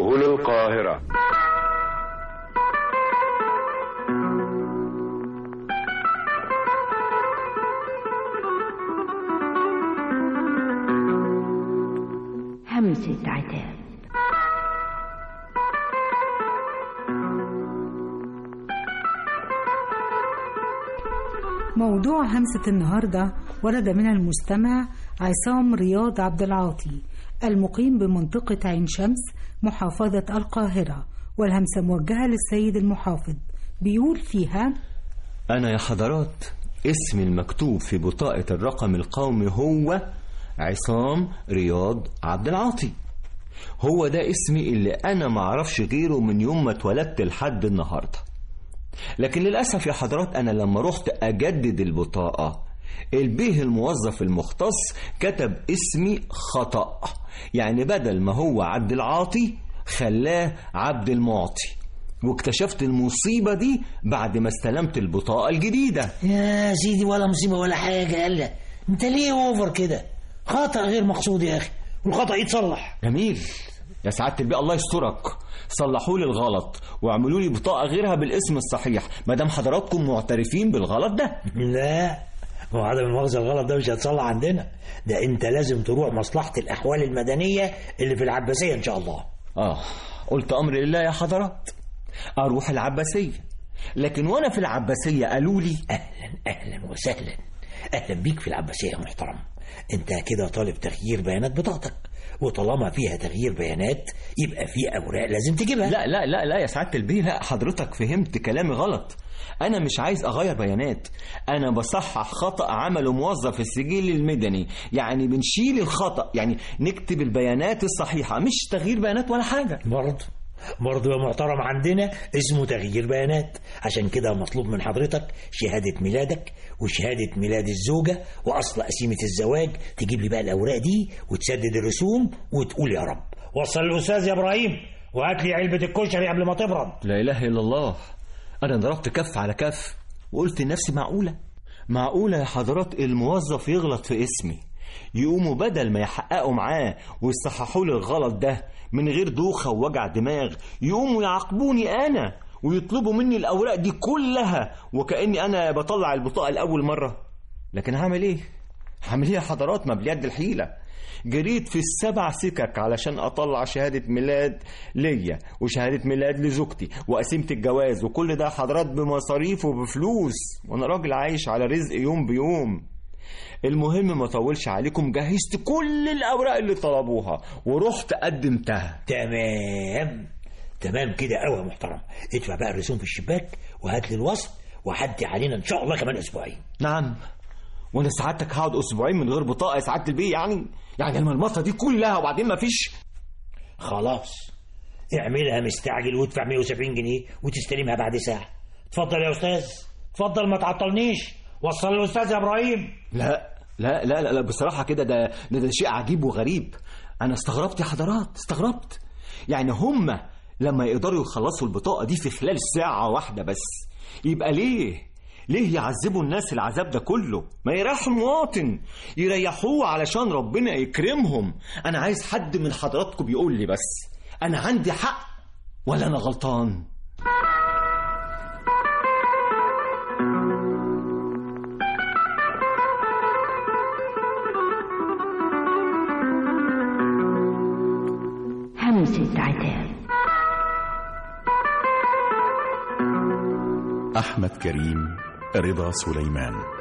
هنا القاهرة همسة عتاب موضوع همسة النهاردة ورد من المستمع عصام رياض عبد العاطي المقيم بمنطقة عين شمس محافظة القاهرة والهمسة موجهة للسيد المحافظ بيقول فيها أنا يا حضرات اسمي المكتوب في بطاقة الرقم القومي هو عصام رياض عبد العاطي هو ده اسمي اللي أنا معرفش غيره من يوم ما اتولدت لحد النهاردة لكن للأسف يا حضرات أنا لما رحت أجدد البطاقة البيه الموظف المختص كتب اسمي خطأ يعني بدل ما هو عبد العاطي خلاه عبد المعطي واكتشفت المصيبة دي بعد ما استلمت البطاقة الجديدة يا سيدي ولا مصيبة ولا حاجة قال انت ليه اوفر كده خطأ غير مقصود يا اخي والخطأ يتصلح جميل يا سعادة البيه الله يسترك صلحوا لي الغلط واعملوا لي بطاقة غيرها بالاسم الصحيح ما دام حضراتكم معترفين بالغلط ده لا هو عدم المؤاخذة الغلط ده مش هيتصلح عندنا ده انت لازم تروح مصلحة الأحوال المدنية اللي في العباسية إن شاء الله اه قلت أمر لله يا حضرات أروح العباسية لكن وأنا في العباسية قالوا لي أهلا أهلا وسهلا أهلا بيك في العباسية يا محترم انت كده طالب تغيير بيانات بطاقتك وطالما فيها تغيير بيانات يبقى في أوراق لازم تجيبها لا لا لا لا يا سعادة البيه لا حضرتك فهمت كلامي غلط أنا مش عايز أغير بيانات أنا بصحح خطأ عمله موظف السجل المدني يعني بنشيل الخطأ يعني نكتب البيانات الصحيحة مش تغيير بيانات ولا حاجة برضه برضه يا محترم عندنا اسمه تغيير بيانات عشان كده مطلوب من حضرتك شهادة ميلادك وشهادة ميلاد الزوجة وأصل قسيمة الزواج تجيب لي بقى الأوراق دي وتسدد الرسوم وتقول يا رب وصل الأستاذ يا إبراهيم وهات لي علبة الكشري قبل ما تبرد لا إله إلا الله أنا ضربت كف على كف وقلت لنفسي معقولة معقولة يا حضرات الموظف يغلط في اسمي يقوموا بدل ما يحققوا معاه ويصححوا لي الغلط ده من غير دوخة ووجع دماغ يقوموا يعاقبوني أنا ويطلبوا مني الأوراق دي كلها وكأني أنا بطلع البطاقة لأول مرة لكن هعمل إيه؟ هعمل إيه يا حضرات ما بيد الحيلة جريت في السبع سكك علشان أطلع شهادة ميلاد ليا وشهادة ميلاد لزوجتي وقسيمة الجواز وكل ده حضرات بمصاريف وبفلوس وأنا راجل عايش على رزق يوم بيوم المهم ما طولش عليكم جهزت كل الأوراق اللي طلبوها ورحت قدمتها تمام تمام كده قوي يا محترم ادفع بقى الرسوم في الشباك وهات لي الوصل وعدي علينا ان شاء الله كمان اسبوعين نعم وانا سعادتك هقعد اسبوعين من غير بطاقه يا سعاده البيه يعني يعني المرمطه دي كلها وبعدين ما فيش خلاص اعملها مستعجل وادفع 170 جنيه وتستلمها بعد ساعه اتفضل يا استاذ اتفضل ما تعطلنيش وصل الاستاذ يا ابراهيم لا لا لا لا, لا بصراحه كده ده, ده ده شيء عجيب وغريب انا استغربت يا حضرات استغربت يعني هم لما يقدروا يخلصوا البطاقه دي في خلال ساعه واحده بس يبقى ليه ليه يعذبوا الناس العذاب ده كله ما يريحوا المواطن يريحوه علشان ربنا يكرمهم انا عايز حد من حضراتكم يقول لي بس انا عندي حق ولا انا غلطان همسة عتاب أحمد كريم رضا سليمان